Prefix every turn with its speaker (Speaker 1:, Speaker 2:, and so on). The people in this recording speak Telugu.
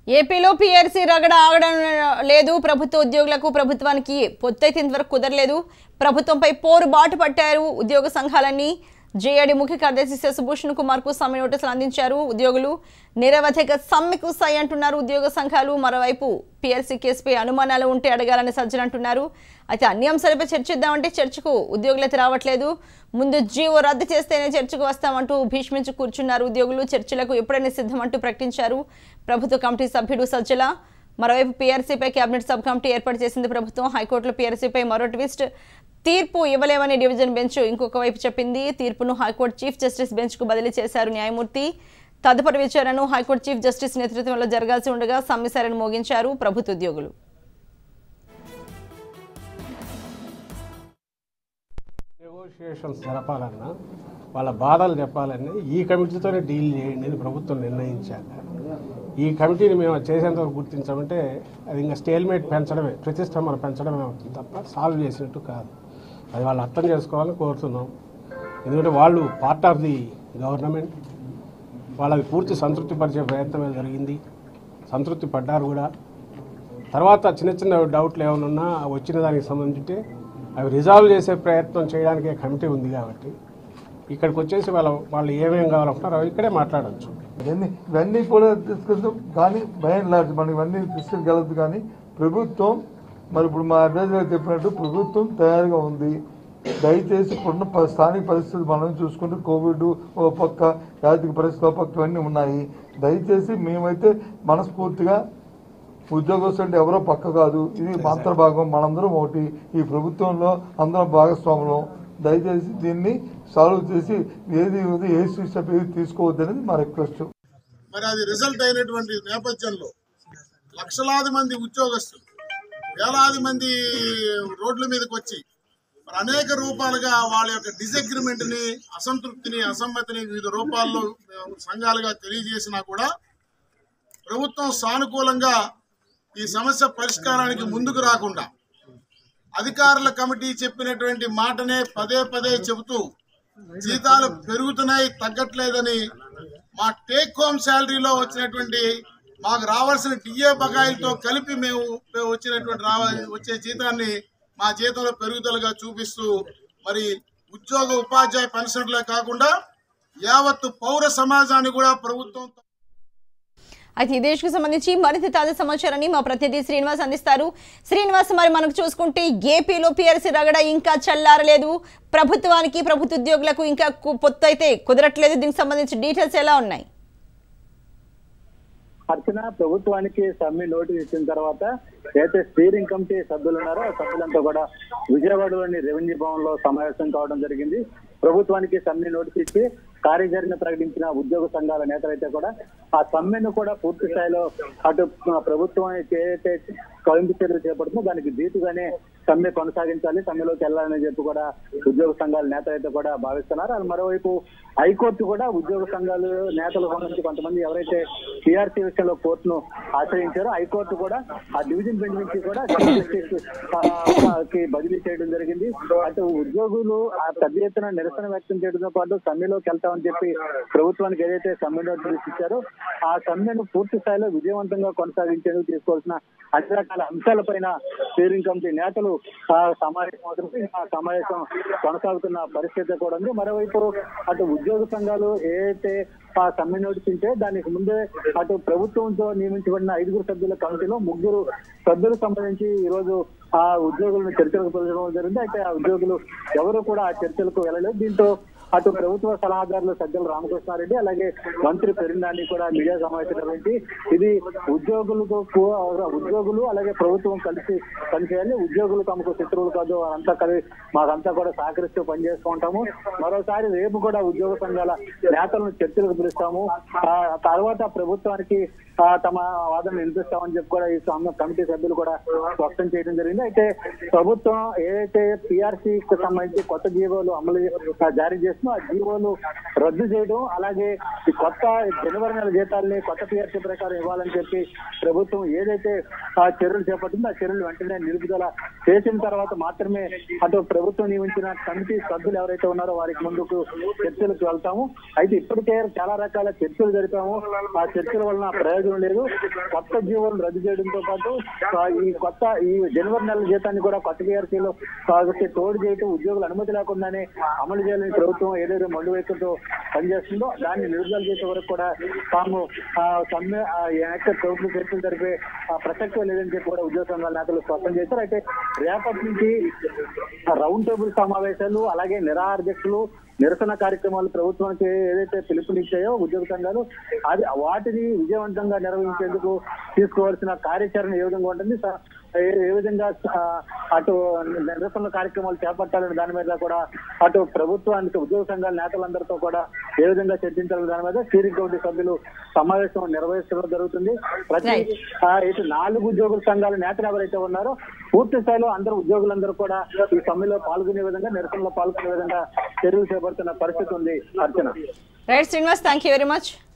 Speaker 1: ఏపీలో పీఆర్సీ రగడ ఆగడం లేదు ప్రభుత్వ ఉద్యోగులకు ప్రభుత్వానికి పొత్తైతే ఇంతవరకు కుదరలేదు ప్రభుత్వంపై పోరు బాటు పట్టారు ఉద్యోగ సంఘాలన్నీ జేఏడీ ముఖ్య కార్యదర్శి శశిభూషణ్ కుమార్ కు సమ్మె నోటీసులు అందించారు ఉద్యోగులు నిరవధిక సమ్మెకు సై అంటున్నారు ఉద్యోగ సంఘాలు మరోవైపు పీఆర్సీ కేసుపై అనుమానాలు ఉంటే అడగాలని సజ్జలు అంటున్నారు అయితే అన్ని అంశాలపై చర్చిద్దామంటే చర్చకు ఉద్యోగులైతే రావట్లేదు ముందు జీవో రద్దు చేస్తేనే చర్చకు వస్తామంటూ భీష్మించి కూర్చున్నారు ఉద్యోగులు చర్చలకు ఎప్పుడైనా సిద్ధమంటూ ప్రకటించారు ప్రభుత్వ కమిటీ సభ్యుడు సజ్జల మరోవైపు పీఆర్సీపై కేబినెట్ సబ్ కమిటీ ఏర్పాటు చేసింది ప్రభుత్వం హైకోర్టులో పీఆర్సీపై మరో ట్విస్ట్ తీర్పు ఇవ్వలేమని డివిజన్ బెంచ్ ఇంకొక వైపు చెప్పింది తీర్పును హైకోర్టు చీఫ్ జస్టిస్ బెంచ్కు బదిలీ చేశారు న్యాయమూర్తి తదుపరి విచారణను హైకోర్టు చీఫ్ జస్టిస్ నేతృత్వంలో జరగాల్సి ఉండగా సమ్మెసరను మోగించారు ప్రభుత్వ ఉద్యోగులు
Speaker 2: నెగోషియేషన్స్ జరపాలన్నా వాళ్ళ బాధలు చెప్పాలని ఈ కమిటీతోనే డీల్ చేయండి అని ప్రభుత్వం నిర్ణయించాక ఈ కమిటీని మేము చేసేంత వరకు గుర్తించమంటే అది ఇంకా స్టేల్మేట్ పెంచడమే ప్రతిష్టంభన పెంచడమే అవుతుంది తప్ప సాల్వ్ చేసినట్టు కాదు అది వాళ్ళు అర్థం చేసుకోవాలని కోరుతున్నాం ఎందుకంటే వాళ్ళు పార్ట్ ఆఫ్ ది గవర్నమెంట్ వాళ్ళది పూర్తి సంతృప్తి పరిచే ప్రయత్నమే జరిగింది సంతృప్తి పడ్డారు కూడా తర్వాత చిన్న చిన్న డౌట్లు ఏమైనా ఉన్నా వచ్చిన దానికి సంబంధించి అవి రిజాల్వ్ చేసే ప్రయత్నం చేయడానికే కమిటీ ఉంది కాబట్టి ఇక్కడికి వచ్చేసి వాళ్ళ వాళ్ళు ఏమేం కావాలంటున్నారో అవి ఇక్కడే మాట్లాడవచ్చు
Speaker 3: ఇవన్నీ ఇవన్నీ కూడా తీసుకుంటాం కానీ భయం లేదు మనం ఇవన్నీ తీసుకెళ్ళగలదు కానీ ప్రభుత్వం మరి ఇప్పుడు మా అడ్వైజర్ చెప్పినట్టు ప్రభుత్వం తయారుగా ఉంది దయచేసి ఇప్పుడున్న ప- స్థానిక పరిస్థితులు మనం చూసుకుంటే కోవిడ్ ఓ పక్క ఆర్థిక పరిస్థితులు ఓ పక్క ఇవన్నీ ఉన్నాయి దయచేసి మేమైతే మనస్ఫూర్తిగా ఉద్యోగస్తులు అంటే ఎవరో పక్క కాదు ఇది మా అంతర్భాగం మనందరం ఒకటి ఈ ప్రభుత్వంలో అందరం భాగస్వాములం దయచేసి దీన్ని సాల్వ్ చేసి ఏది ఏది ఏ స్టెప్ ఏది తీసుకోవద్దనేది మా రిక్వెస్ట్
Speaker 4: మరి అది రిజల్ట్ అయినటువంటి నేపథ్యంలో లక్షలాది మంది ఉద్యోగస్తులు వేలాది మంది రోడ్ల మీదకి వచ్చి మరి అనేక రూపాలుగా వాళ్ళ యొక్క డిసగ్రిమెంట్ ని అసంతృప్తిని అసమ్మతిని వివిధ రూపాల్లో సంఘాలుగా తెలియజేసినా కూడా ప్రభుత్వం సానుకూలంగా ఈ సమస్య పరిష్కారానికి ముందుకు రాకుండా అధికారుల కమిటీ చెప్పినటువంటి మాటనే పదే పదే చెబుతూ జీతాలు పెరుగుతున్నాయి తగ్గట్లేదని మా టేక్ హోమ్ శాలరీలో వచ్చినటువంటి మాకు రావాల్సిన డిఏ బకాయిలతో కలిపి మేము వచ్చినటువంటి రావ వచ్చే జీతాన్ని మా జీతంలో పెరుగుదలగా చూపిస్తూ మరి ఉద్యోగ ఉపాధ్యాయ పెన్షన్లే కాకుండా యావత్తు పౌర సమాజాన్ని కూడా ప్రభుత్వం
Speaker 1: అయితే ఈ దేశకు సంబంధించి మరింత తాజా సమాచారాన్ని మా ప్రతినిధి శ్రీనివాస్ అందిస్తారు శ్రీనివాస్ మరి మనకు చూసుకుంటే ఏపీలో పిఆర్సీ రగడ ఇంకా చల్లారలేదు ప్రభుత్వానికి ప్రభుత్వ ఉద్యోగులకు ఇంకా కు- పొత్తు అయితే కుదరట్లేదు దీనికి సంబంధించి డీటెయిల్స్ ఎలా ఉన్నాయి
Speaker 5: అర్చన ప్రభుత్వానికి సమ్మె నోటీస్ ఇచ్చిన తర్వాత ఏదైతే స్టీరింగ్ కమిటీ సభ్యులు ఉన్నారో ఆ సభ్యులంతా కూడా విజయవాడలోని రెవెన్యూ భవన్ లో సమావేశం కావడం జరిగింది ప్రభుత్వానికి సమ్మె నోటీస్ ఇచ్చి కార్యాచరణ ప్రకటించిన ఉద్యోగ సంఘాల నేతలైతే కూడా ఆ సమ్మెను కూడా పూర్తి స్థాయిలో అటు ప్రభుత్వం ఏదైతే కవింపు చర్యలు చేపడుతుందో దానికి దీటుగానే సమ్మె కొనసాగించాలి సమ్మెలోకి వెళ్ళాలని చెప్పి కూడా ఉద్యోగ సంఘాల నేతలు అయితే కూడా భావిస్తున్నారు అది మరోవైపు హైకోర్టు కూడా ఉద్యోగ సంఘాలు నేతలకు సంబంధించి కొంతమంది ఎవరైతే టీఆర్సీ విషయంలో కోర్టును ఆశ్రయించారో హైకోర్టు కూడా ఆ డివిజన్ బెంచ్ నుంచి కూడా చీఫ్ జస్టిస్ ఆ, కి బదిలీ చేయడం జరిగింది అటు ఉద్యోగులు ఆ పెద్ద ఎత్తున నిరసన వ్యక్తం చేయడంతో పాటు సమ్మెలోకి వెళ్తామని చెప్పి ప్రభుత్వానికి ఏదైతే సమ్మె నోటీస్ ఇచ్చారో ఆ సమ్మెను పూర్తి స్థాయిలో విజయవంతంగా కొనసాగించేందుకు తీసుకోవాల్సిన అన్ని రకాల అంశాలపైన స్టీరింగ్ కమిటీ నేతలు ఆ సమావేశం అవుతున్నారు ఆ సమావేశం కొనసాగుతున్న పరిస్థితి కూడా ఉంది మరోవైపు అటు ఉద్యోగ సంఘాలు ఏదైతే ఆ సమ్మె నోటీస్ ఉంటే దానికి ముందే అటు ప్రభుత్వంతో నియమించబడిన ఐదుగురు సభ్యుల కమిటీలో ముగ్గురు సభ్యులకు సంబంధించి ఈ రోజు ఆ ఉద్యోగులను చర్చలకు పిలవడం జరిగింది అయితే ఆ ఉద్యోగులు ఎవరు కూడా ఆ చర్చలకు వెళ్ళలేదు దీంతో అటు ప్రభుత్వ సలహాదారులు సజ్జల రామకృష్ణారెడ్డి అలాగే మంత్రి పెరిందాన్ని కూడా మీడియా సమావేశం నిర్వహించి ఇది ఉద్యోగులకు కూ- ఉద్యోగులు అలాగే ప్రభుత్వం కలిసి పనిచేయాలి ఉద్యోగులు తమకు శత్రువులు కాదు వారంతా కలిసి మాకంతా కూడా సహకరిస్తూ పనిచేస్తూ ఉంటాము మరోసారి రేపు కూడా ఉద్యోగ సంఘాల నేతలను చర్చలకు పిలుస్తాము ఆ తర్వాత ప్రభుత్వానికి ఆ, తమ వాదన వినిపిస్తామని చెప్పి కూడా ఈ సమ- కమిటీ సభ్యులు కూడా స్పష్టం చేయడం జరిగింది అయితే ప్రభుత్వం ఏదైతే పిఆర్సీ కి సంబంధించి కొత్త జీవోలు అమలు చే- జారీ చేసి చేస్తున్నాం ఆ జీవోలు రద్దు చేయడం అలాగే ఈ కొత్త జనవరి నెల జీతాలని కొత్త పిఆర్సీ ప్రకారం ఇవ్వాలని చెప్పి ప్రభుత్వం ఏదైతే ఆ చర్యలు చేపట్టిందో ఆ చర్యలు వెంటనే నిలుపుదల చేసిన తర్వాత మాత్రమే అటు ప్రభుత్వం నియమించిన కమిటీ సభ్యులు ఎవరైతే ఉన్నారో వారికి ముందుకు చర్చలకు వెళ్తాము అయితే ఇప్పటికే చాలా రకాల చర్చలు జరిపాము ఆ చర్చల వలన ప్రయోజనం లేదు కొత్త జీవోలను రద్దు చేయడంతో పాటు ఆ, ఈ కొత్త ఈ జనవరి నెల జీతాన్ని కూడా కొత్త పిఆర్సీలో తోడు చేయటం ఉద్యోగులు అనుమతి లేకుండానే అమలు చేయాలని ప్రభుత్వం ఏదైతే మండు వైఖరితో పనిచేస్తుందో దాన్ని నిలుపుదల చేసే వరకు కూడా తాము ఆ, సమ్మె ఆ, ఏక ప్రభుత్వ చర్చలు జరిపే ఆ, ప్రసక్తే లేదని చెప్పి కూడా ఉద్యోగ సంఘాల నేతలు స్పష్టం చేశారు అయితే రేపటి నుంచి ఆ రౌండ్ టేబుల్ సమావేశాలు అలాగే నిరాహార దీక్షలు నిరసన కార్యక్రమాలు ప్రభుత్వానికి ఏదైతే పిలుపునిచ్చాయో ఉద్యోగ సంఘాలు అది వాటిని విజయవంతంగా నిర్వహించేందుకు తీసుకోవాల్సిన కార్యాచరణ ఏ విధంగా ఉంటుంది స- ఏ- ఏ విధంగా ఆ, అటు నిరసన కార్యక్రమాలు చేపట్టాలని దాని మీద కూడా అటు ప్రభుత్వానికి ఉద్యోగ సంఘాల నేతలందరితో కూడా ఏ విధంగా చర్చించాలని దాని మీద స్టీరింగ్ కమిటీ సభ్యులు సమావేశం నిర్వహించడం జరుగుతుంది ప్రతి
Speaker 1: Right.
Speaker 5: ఆ, ఇటు నాలుగు ఉద్యోగుల సంఘాల నేతలు ఎవరైతే ఉన్నారో పూర్తి స్థాయిలో అందరూ ఉద్యోగులందరూ కూడా ఈ సమ్మెలో పాల్గొనే విధంగా నిరసనలో పాల్గొనే విధంగా చర్యలు చేపడుతున్న పరిస్థితి ఉంది Archana
Speaker 1: right Srinivas thank you very much